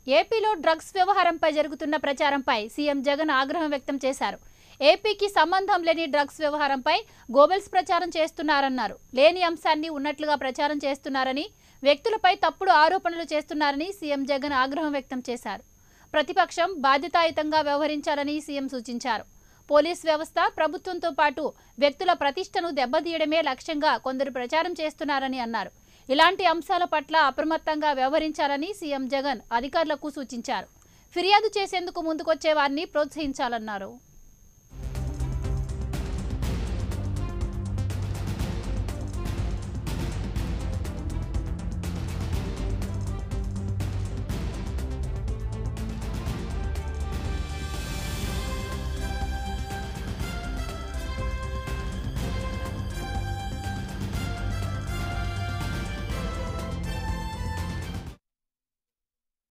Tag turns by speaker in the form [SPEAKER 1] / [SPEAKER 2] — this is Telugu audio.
[SPEAKER 1] ఏపీలో డ్రగ్స్ వ్యవహారంపై జరుగుతున్న ప్రచారంపై సీఎం జగన్ ఆగ్రహం వ్యక్తం చేశారు ఏపీకి సంబంధం లేని డ్రగ్స్ వ్యవహారంపై గోబెల్స్ ప్రచారం చేస్తున్నారన్నారు లేని అంశాన్ని ఉన్నట్లుగా ప్రచారం చేస్తున్నారని వ్యక్తులపై తప్పుడు ఆరోపణలు చేస్తున్నారని సీఎం జగన్ ఆగ్రహం వ్యక్తం చేశారు ప్రతిపక్షం బాధ్యతాయుతంగా వ్యవహరించాలని సీఎం సూచించారు పోలీస్ వ్యవస్థ ప్రభుత్వంతో పాటు వ్యక్తుల ప్రతిష్టను దెబ్బతీయడమే లక్ష్యంగా కొందరు ప్రచారం చేస్తున్నారని అన్నారు ఇలాంటి అంశాల పట్ల అప్రమత్తంగా వ్యవహరించాలని సీఎం జగన్ అధికారులకు సూచించారు ఫిర్యాదు చేసేందుకు ముందుకొచ్చే వారిని ప్రోత్సహించాలన్నారు